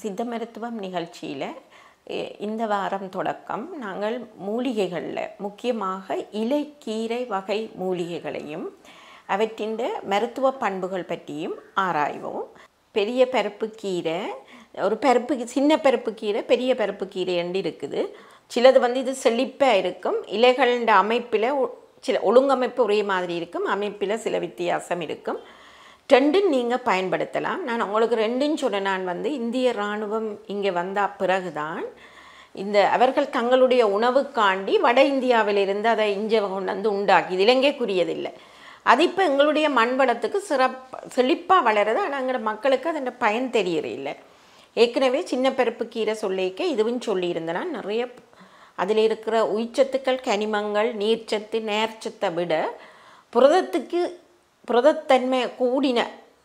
சித்த மருத்துவம் நிகழ்ச்சியில் இந்த வாரம் தொடக்கம் நாங்கள் மூலிகைகளில் முக்கியமாக இலை கீரை வகை மூலிகைகளையும் அவற்றின் மருத்துவ பண்புகள் பற்றியும் ஆராய்வோம் பெரிய பருப்பு கீரை ஒரு பருப்பு சின்ன பருப்பு கீரை பெரிய பருப்பு கீரை என்று இருக்குது சிலது வந்து இது செழிப்பாக இருக்கும் இலைகளின் அமைப்பில் சில ஒழுங்கமைப்பு ஒரே மாதிரி இருக்கும் அமைப்பில் சில வித்தியாசம் இருக்கும் ரெண்டும் நீங்கள் பயன்படுத்தலாம் நான் உங்களுக்கு ரெண்டும் சொன்ன நான் வந்து இந்திய இராணுவம் இங்கே வந்த பிறகுதான் இந்த அவர்கள் தங்களுடைய உணவுக்காண்டி வட இந்தியாவிலிருந்து அதை இங்கே கொண்டு வந்து உண்டாக்கி இது இலங்கைக்குரியதில்லை அது இப்போ எங்களுடைய மண் வளத்துக்கு சிறப்பு செழிப்பாக வளருது ஆனால் எங்களோட மக்களுக்கு அதோட பயன் தெரியறதில்ல ஏற்கனவே சின்ன பருப்பு கீரை சொல்லிக்க இதுவும் சொல்லியிருந்தேன்னா நிறைய அதில் இருக்கிற உயிர்ச்சத்துக்கள் கனிமங்கள் நீர்ச்சத்து நேர்ச்சத்தை விட புரதத்துக்கு புரதத்தன்மை கூடின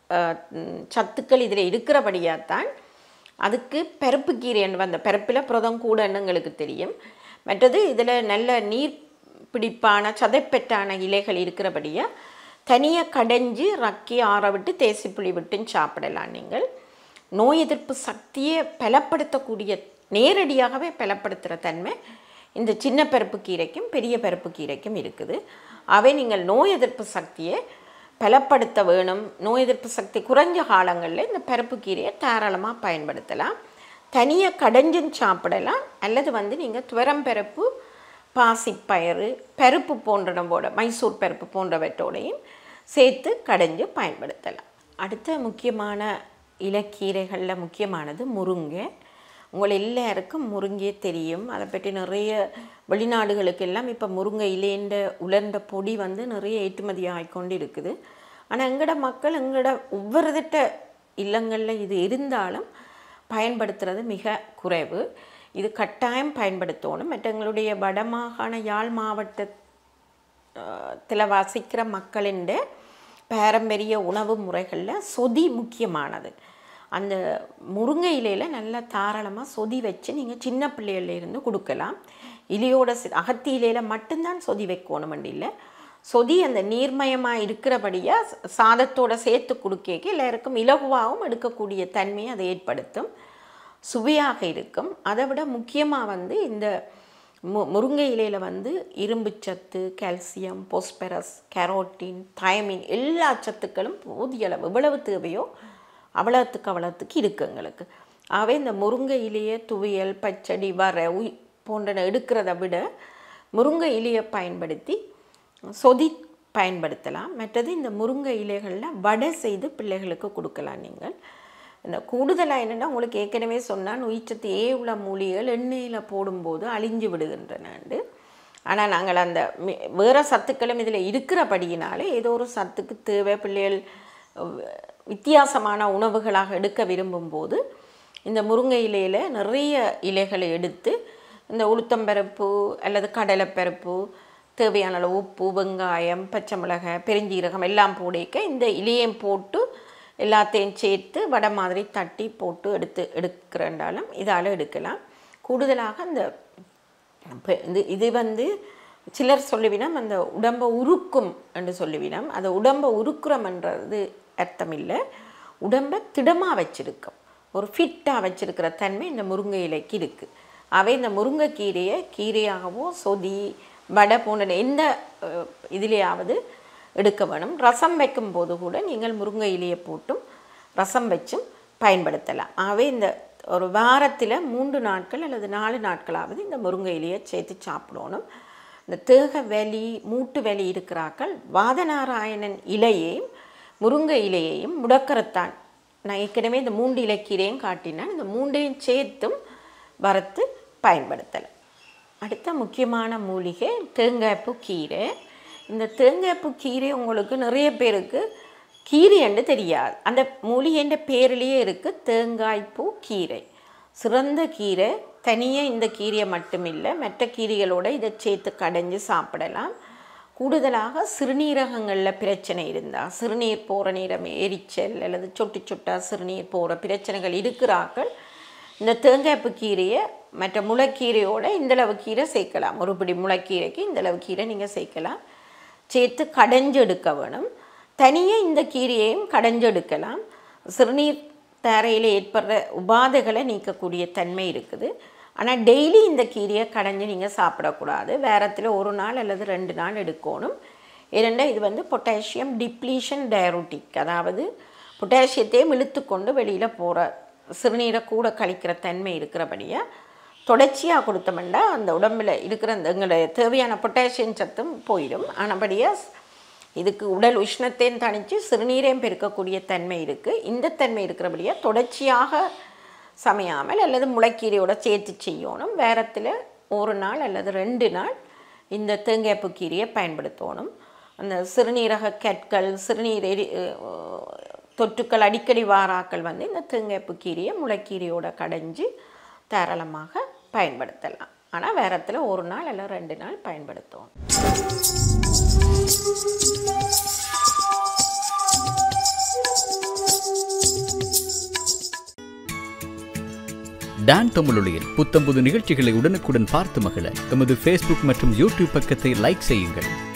சத்துக்கள் இதில் இருக்கிறபடியாகத்தான் அதுக்கு பருப்பு கீரைன்னு வந்த பருப்பில் புரதம் கூடன்னு எங்களுக்கு தெரியும் மற்றது இதில் நல்ல நீர் பிடிப்பான சதைப்பெற்றான இலைகள் இருக்கிறபடியாக தனியாக கடைஞ்சி ரக்கி ஆற விட்டு தேசிப்புளி விட்டும் சாப்பிடலாம் நீங்கள் நோய் எதிர்ப்பு சக்தியை பலப்படுத்தக்கூடிய நேரடியாகவே பலப்படுத்துகிற தன்மை இந்த சின்ன பருப்பு கீரைக்கும் பெரிய பருப்பு கீரைக்கும் இருக்குது அவை நீங்கள் நோய் எதிர்ப்பு சக்தியை பலப்படுத்த வேணும் நோய் எதிர்ப்பு சக்தி குறைஞ்ச காலங்களில் இந்த பருப்பு கீரையை தாராளமாக பயன்படுத்தலாம் தனியாக கடைஞ்சும் சாப்பிடலாம் அல்லது வந்து நீங்கள் துவரம் பருப்பு பாசிப்பயறு பருப்பு போன்றனவோட மைசூர் பருப்பு போன்றவற்றோடையும் சேர்த்து கடைஞ்சு பயன்படுத்தலாம் அடுத்த முக்கியமான இலக்கீரைகளில் முக்கியமானது முருங்கை உங்கள் எல்லாருக்கும் முருங்கை தெரியும் அதை பற்றி நிறைய வெளிநாடுகளுக்கெல்லாம் இப்போ முருங்கை இலைன்ற உலர்ந்த பொடி வந்து நிறைய ஏற்றுமதி ஆகிக்கொண்டு இருக்குது ஆனால் எங்களோட மக்கள் எங்களோட ஒவ்வொருதிட்ட இல்லங்களில் இது இருந்தாலும் பயன்படுத்துறது மிக குறைவு இது கட்டாயம் பயன்படுத்தணும் மற்ற எங்களுடைய வடமாகாண யாழ் மாவட்டத்தில் வசிக்கிற மக்களின் பாரம்பரிய உணவு முறைகளில் சொதி முக்கியமானது அந்த முருங்கை இலையில் நல்லா தாராளமாக சொதி வச்சு நீங்கள் சின்ன பிள்ளைகள்ல இருந்து கொடுக்கலாம் இலையோட அகத்தி இலையில் மட்டும்தான் சொதி வைக்கணும் இல்லை சொதி அந்த நீர்மயமாக இருக்கிறபடியாக சாதத்தோட சேர்த்து கொடுக்க எல்லாருக்கும் இலகுவாகவும் எடுக்கக்கூடிய தன்மையை அதை ஏற்படுத்தும் சுவையாக இருக்கும் அதை விட முக்கியமாக வந்து இந்த மு முருங்கை இலையில் வந்து இரும்பு சத்து கால்சியம் பொஸ்பரஸ் கேரோட்டின் தயமின் எல்லா சத்துக்களும் போதிய அளவு எவ்வளவு தேவையோ அவ்வளோத்துக்கு அவ்வளோத்துக்கு இருக்குது எங்களுக்கு ஆகவே இந்த முருங்கை இலையை துவையல் பச்சடி வர உய் போன்றன எடுக்கிறத விட முருங்கை இலையை பயன்படுத்தி சொதி பயன்படுத்தலாம் மற்றது இந்த முருங்கை இலைகளில் வடை செய்து பிள்ளைகளுக்கு கொடுக்கலாம் நீங்கள் இந்த கூடுதலாக என்னென்னா உங்களுக்கு ஏற்கனவே சொன்னால் நொய்ச்சத்து ஏ உள்ள மூலிகைகள் எண்ணெயில் போடும்போது அழிஞ்சு விடுகின்றனண்டு ஆனால் நாங்கள் அந்த வேறு சத்துக்களும் இதில் இருக்கிறபடியினாலே ஏதோ ஒரு சத்துக்கு தேவை பிள்ளைகள் வித்தியாசமான உணவுகளாக எடுக்க விரும்பும்போது இந்த முருங்கை இலையில் நிறைய இலைகளை எடுத்து இந்த உளுத்தம்பருப்பு அல்லது கடலைப்பருப்பு தேவையான அளவு உப்பு வெங்காயம் பச்சை மிளகாய் பெருஞ்சீரகம் எல்லாம் போடிக்க இந்த இலையும் போட்டு எல்லாத்தையும் சேர்த்து வடை மாதிரி தட்டி போட்டு எடுத்து எடுக்கிறண்டாலும் இதால் எடுக்கலாம் கூடுதலாக இந்த இது இது வந்து சிலர் சொல்லுவினம் அந்த உடம்பை உருக்கும் என்று சொல்லுவினம் அந்த உடம்பை உருக்குறம்ன்றது அர்த்தம் இல்லை உடம்பை திடமாக வச்சிருக்கும் ஒரு ஃபிட்டாக வச்சிருக்கிற தன்மை இந்த முருங்கை இலைக்கு இருக்குது அவை இந்த முருங்கைக்கீரையை கீரையாகவோ சொதி வடை போன்ற எந்த இதுலேயாவது எடுக்க வேணும் ரசம் வைக்கும்போது கூட நீங்கள் முருங்கை இலையை போட்டும் ரசம் வச்சும் பயன்படுத்தலாம் ஆகவே இந்த ஒரு வாரத்தில் மூன்று நாட்கள் அல்லது நாலு நாட்களாவது இந்த முருங்கை இலையை சேர்த்து சாப்பிடணும் இந்த தேக வலி மூட்டு வலி இருக்கிறாக்கள் வாதநாராயணன் இலையையும் முருங்கை இலையையும் முடக்கரத்தான் நான் ஏற்கனவே இந்த மூன்று இலைக்கீரையும் காட்டினேன் இந்த மூண்டையும் சேர்த்தும் வறுத்து பயன்படுத்தலாம் அடுத்த முக்கியமான மூலிகை தேங்காய்ப்பூ கீரை இந்த தேங்காய்ப்பூ கீரை உங்களுக்கு நிறைய பேருக்கு கீரை என்று தெரியாது அந்த மூலிகைன்ற பேரிலேயே இருக்குது தேங்காய்ப்பூ கீரை சிறந்த கீரை தனியாக இந்த கீரையை மட்டுமில்லை மற்ற கீரைகளோடு இதை சேர்த்து கடைஞ்சி சாப்பிடலாம் கூடுதலாக சிறுநீரகங்களில் பிரச்சனை இருந்தால் சிறுநீர் போகிற நேரம் எரிச்சல் அல்லது சொட்டு சொட்டா சிறுநீர் போகிற பிரச்சனைகள் இருக்கிறார்கள் இந்த தேங்காய்ப்பு கீரையை மற்ற முளைக்கீரையோட இந்தளவு கீரை சேர்க்கலாம் ஒரு பிடி முளைக்கீரைக்கு இந்தளவு கீரை நீங்கள் சேர்க்கலாம் சேர்த்து கடைஞ்சு எடுக்க வேணும் தனியாக இந்த கீரையையும் கடைஞ்சு எடுக்கலாம் சிறுநீர் தரையில் ஏற்படுற உபாதைகளை நீக்கக்கூடிய தன்மை இருக்குது ஆனால் டெய்லி இந்த கீரையை கடைஞ்சி நீங்கள் சாப்பிடக்கூடாது வேரத்தில் ஒரு நாள் அல்லது ரெண்டு நாள் எடுக்கணும் இரண்டா இது வந்து பொட்டாசியம் டிப்ளீஷன் டயரோட்டிக் அதாவது பொட்டாசியத்தையும் இழுத்து கொண்டு வெளியில் போகிற சிறுநீரை கூட கழிக்கிற தன்மை இருக்கிறபடியாக தொடர்ச்சியாக கொடுத்தோம்னா அந்த உடம்பில் இருக்கிற அந்த எங்களுடைய தேவையான பொட்டாசியம் சத்தும் போயிடும் ஆனபடியாக இதுக்கு உடல் உஷ்ணத்தையும் தணித்து சிறுநீரையும் பெருக்கக்கூடிய தன்மை இருக்குது இந்த தன்மை இருக்கிறபடியாக தொடர்ச்சியாக சமையாமல் அல்லது முளைக்கீரையோட சேர்த்து செய்யணும் வேரத்தில் ஒரு நாள் அல்லது ரெண்டு நாள் இந்த தேங்காய்ப்பு கீரையை பயன்படுத்தணும் அந்த சிறுநீரக கற்கள் சிறுநீர் எரி அஹ், தொற்றுக்கள் அடிக்கடி வாராக்கள் வந்து இந்த தேங்காய்ப்பு கீரையை முளைக்கீரையோட கடைஞ்சி தாராளமாக பயன்படுத்தலாம் ஆனால் வேரத்தில் ஒரு நாள் அல்லது ரெண்டு நாள் பயன்படுத்தணும் டான் தமிழொலியில் புத்தம்புது நிகழ்ச்சிகளை உடனுக்குடன் பார்த்து மகிழ எமது ஃபேஸ்புக் மற்றும் யூடியூப் பக்கத்தை லைக் செய்யுங்கள்